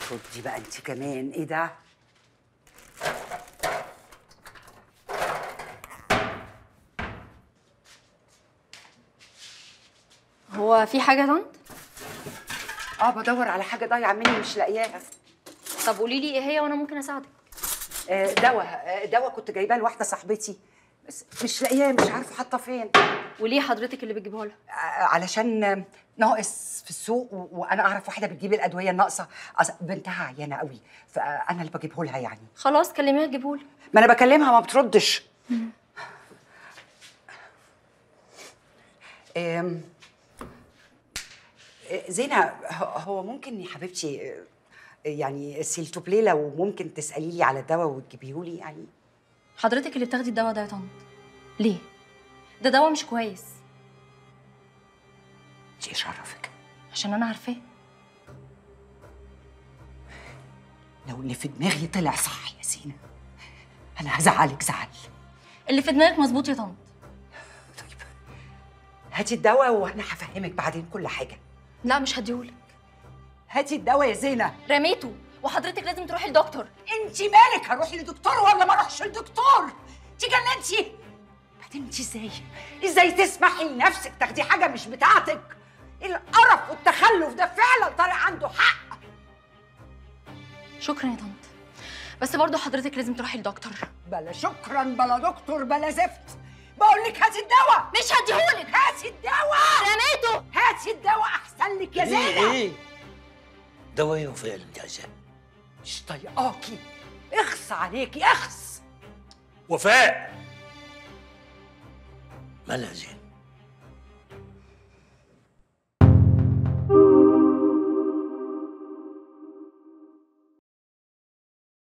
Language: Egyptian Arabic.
ردي بقى انت كمان ايه ده هو في حاجه يا طنط اه بدور على حاجه ضايعه مني مش لاقياها طب قولي لي ايه هي وانا ممكن اساعدك آه، دواء آه، دواء كنت جايباه لواحده صاحبتي بس مش لاقياه مش عارفه حاطه فين وليه حضرتك اللي بتجيبه لها آه، علشان آه، ناقص في السوق و- وانا اعرف واحده بتجيب الادويه الناقصه أص- بنتها عيانه قوي فانا اللي بجيبه لها يعني خلاص كلميها تجيبه لي ما انا بكلمها ما بتردش آم، آه، زينة ه- هو ممكن يا حبيبتي آه، يعني سيلتوبلي لو ممكن تسألي لي على الدواء وتجيبيه لي يعني حضرتك اللي بتاخدي الدواء ده يا طنط ليه ده دواء مش كويس انت ايش عرفك عشان انا عارفاه لو اللي في دماغي طلع صح يا زينة انا هزعلك زعل اللي في دماغك مظبوط يا طنط طيب هاتي الدواء وانا هفهمك بعدين كل حاجة لا مش هديهولك هاتي الدواء يا زينة رميته وحضرتك لازم تروحي لدكتور انت مالك هروح لدكتور ولا ما اروحش لدكتور انت جننتي بعدين انت ازاي ازاي تسمحي لنفسك تاخدي حاجه مش بتاعتك القرف والتخلف ده فعلا طارق عنده حق شكرا يا طنط بس برضه حضرتك لازم تروحي لدكتور بلا شكرا بلا دكتور بلا زفت بقول لك هاتي الدواء مش هديهولك هاتي الدواء رميته هاتي الدواء احسن لك يا ايه زينه ايه دواء ايه وفاء اللي انت عايزاه مش طايقاكي اخص عليكي اخص وفاء مالها زين